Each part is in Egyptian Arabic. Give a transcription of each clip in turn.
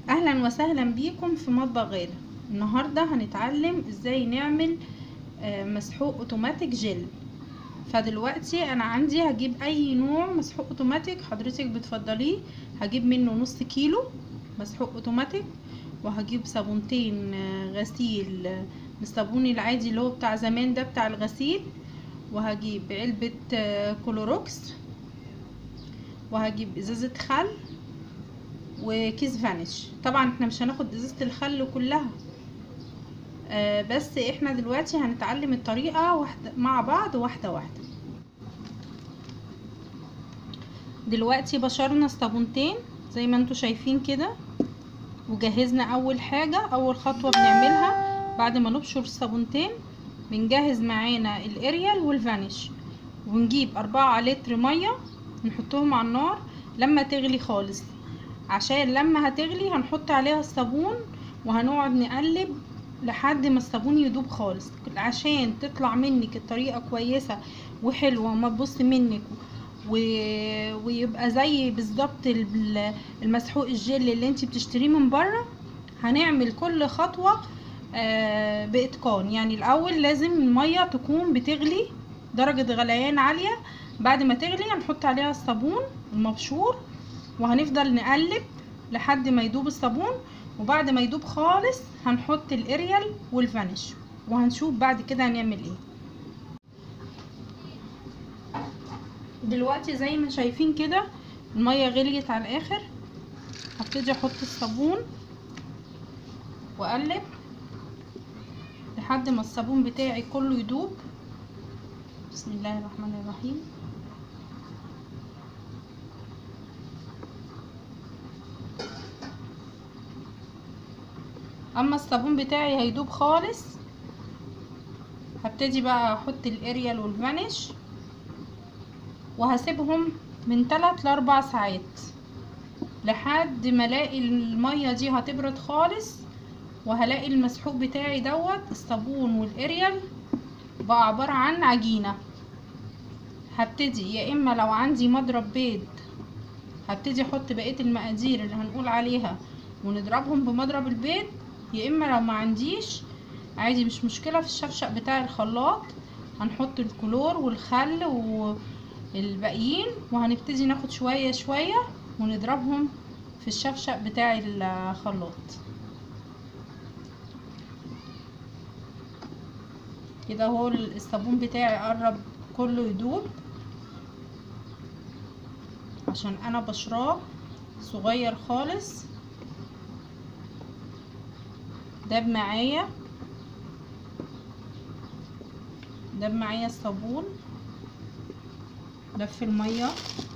اهلا وسهلا بيكم في مطبخ غاده النهارده هنتعلم ازاي نعمل آه، مسحوق اوتوماتيك جل فدلوقتي انا عندي هجيب اي نوع مسحوق اوتوماتيك حضرتك بتفضليه هجيب منه نص كيلو مسحوق اوتوماتيك وهجيب صابونتين آه، غسيل آه، الصابون العادي اللي هو بتاع زمان ده بتاع الغسيل وهجيب علبة آه، كلوروكس وهجيب ازازة خل وكيس فانيش طبعا احنا مش هناخد ازازة الخل كلها آه بس احنا دلوقتي هنتعلم الطريقة واحدة مع بعض واحدة واحدة دلوقتي بشرنا الصابونتين زي ما انتوا شايفين كده وجهزنا اول حاجة اول خطوة بنعملها بعد ما نبشر الصابونتين بنجهز معانا الاريال والفانيش ونجيب أربعة لتر مية نحطهم على النار لما تغلي خالص عشان لما هتغلي هنحط عليها الصابون وهنقعد نقلب لحد ما الصابون يدوب خالص عشان تطلع منك الطريقة كويسة وحلوة وما تبص منك و... ويبقى زي بالظبط ال- المسحوق الجل اللي انت بتشتريه من بره هنعمل كل خطوة آه، بإتقان يعني الأول لازم المية تكون بتغلي درجة غليان عالية بعد ما تغلي هنحط عليها الصابون المبشور وهنفضل نقلب لحد ما يدوب الصابون وبعد ما يدوب خالص هنحط الاريال والفانيش وهنشوف بعد كده هنعمل ايه دلوقتي زي ما شايفين كده المية غليت على الاخر هبتدي احط الصابون واقلب لحد ما الصابون بتاعي كله يدوب بسم الله الرحمن الرحيم اما الصابون بتاعي هيدوب خالص هبتدي بقى احط الاريال والفانيش وهسيبهم من 3 ل 4 ساعات لحد ما الاقي الميه دي هتبرد خالص وهلاقي المسحوق بتاعي دوت الصابون والاريال بقى عبارة عن عجينة هبتدي يا اما لو عندي مضرب بيض هبتدي احط بقية المقادير اللي هنقول عليها ونضربهم بمضرب البيض يا اما لو ما عنديش عادي مش مشكلة في الشفشق بتاع الخلاط هنحط الكلور والخل والباقيين وهنبتدي ناخد شوية شوية ونضربهم في الشفشق بتاع الخلاط كده هو الصابون بتاعي قرب كله يدوب عشان انا بشراه صغير خالص داب معايا داب معايا الصابون داب في الميه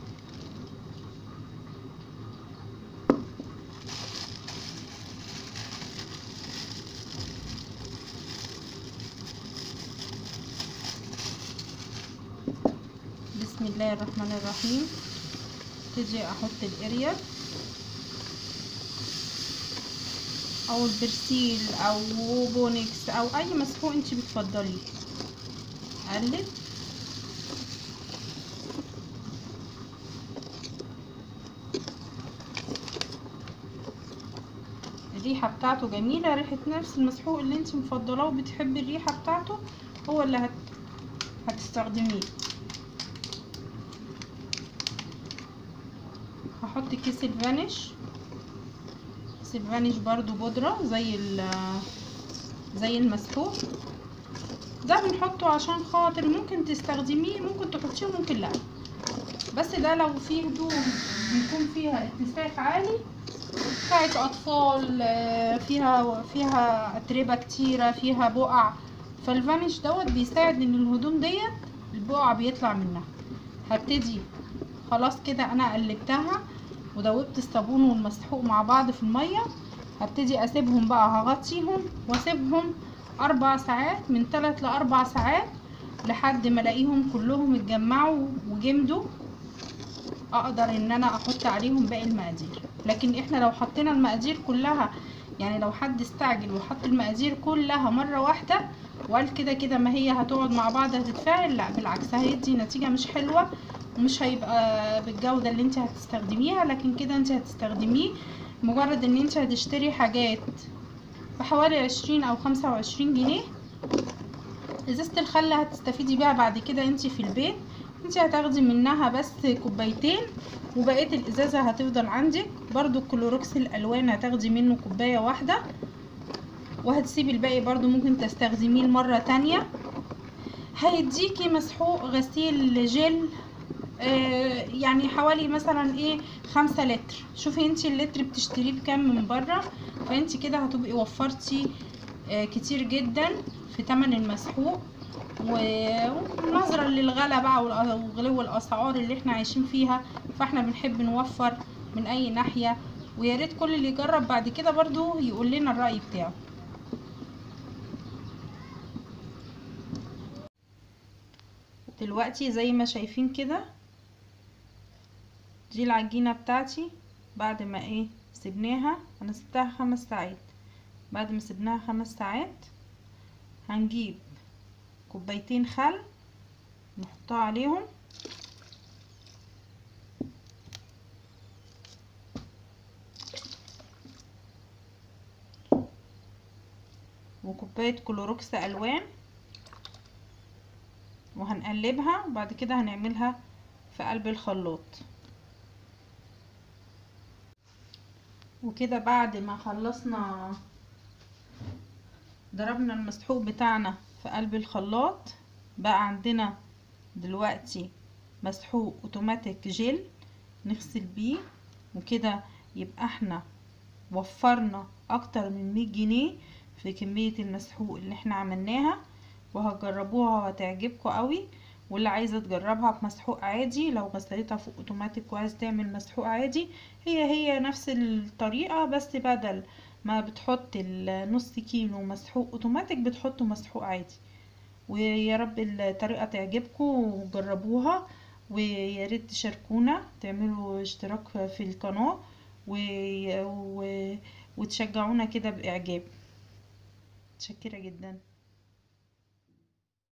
بسم الله الرحمن الرحيم ابتدي احط الاريال او البرسيل او بونكس او اي مسحوق انت بتفضليه اقلب الريحة بتاعته جميلة ريحة نفس المسحوق اللي انت مفضلاه وبتحبي الريحة بتاعته هو اللي هت... هتستخدميه هحط كيس الفانيش كيس الفانيش برضو بودرة زي ال زي المسحوق ده بنحطه عشان خاطر ممكن تستخدميه ممكن تحطيه وممكن لا بس ده لو فيه هدوم بيكون فيها اتساخ عالي بتاعت اطفال آه، فيها فيها اتربه كتيره فيها بقع فالفانيش دوت بيساعد ان الهدوم ديت البقع بيطلع منها هبتدي خلاص كده انا قلبتها ودوبت الصابون والمسحوق مع بعض في الميه هبتدي اسيبهم بقى هغطيهم واسيبهم اربع ساعات من تلات لاربع ساعات لحد ما الاقيهم كلهم اتجمعوا وجمدوا اقدر ان انا احط عليهم باقي المقادير لكن احنا لو حطينا المقادير كلها يعني لو حد استعجل وحط المقادير كلها مرة واحدة وقال كده كده ما هي هتقعد مع بعض هتتفاعل لا بالعكس هيدي نتيجة مش حلوة ومش هيبقى بالجودة اللي انت هتستخدميها لكن كده انت هتستخدميه مجرد ان انت هتشتري حاجات بحوالي عشرين او خمسة وعشرين جنيه ازازة الخل هتستفيدي بيها بعد كده انت في البيت انت هتاخدي منها بس كوبايتين وبقية الازازة هتفضل عندك برضو الكلوروكس الالوان هتاخدي منه كوباية واحدة وهتسيبي الباقي برضو ممكن تستخدميه مرة تانية هيديكي مسحوق غسيل جل آه يعني حوالي مثلا ايه خمسة لتر شوفي انت اللتر بتشتريه بكام من بره فانت كده هتبقي وفرتي آه كتير جدا في تمن المسحوق ونظرا للغلا بقى وغلو الاسعار اللي احنا عايشين فيها فاحنا بنحب نوفر من اي ناحية ويا ريت كل اللي يجرب بعد كده برضو يقول لنا الرأي بتاعه دلوقتي زي ما شايفين كده دي العجينة بتاعتي بعد ما ايه سبناها انا سبتها خمس ساعات بعد ما سبناها خمس ساعات هنجيب كوبايتين خل نحطها عليهم وكوباية كلوروكس الوان وهنقلبها وبعد كده هنعملها في قلب الخلاط وكده بعد ما خلصنا ضربنا المسحوق بتاعنا في قلب الخلاط بقى عندنا دلوقتي مسحوق اوتوماتيك جل نغسل بيه وكده يبقى احنا وفرنا اكتر من مية جنيه في كمية المسحوق اللي احنا عملناها وهتجربوها وهتعجبكم قوي واللي عايزه تجربها بمسحوق عادي لو غسلتها فوق اوتوماتيك وعايز تعمل مسحوق عادي هي هي نفس الطريقه بس بدل ما بتحط النص كيلو مسحوق اوتوماتيك بتحطوا مسحوق عادي ويا رب الطريقه تعجبكم وجربوها ويا ريت تشاركونا تعملوا اشتراك في القناه و... و... وتشجعونا كده باعجاب متشكره جدا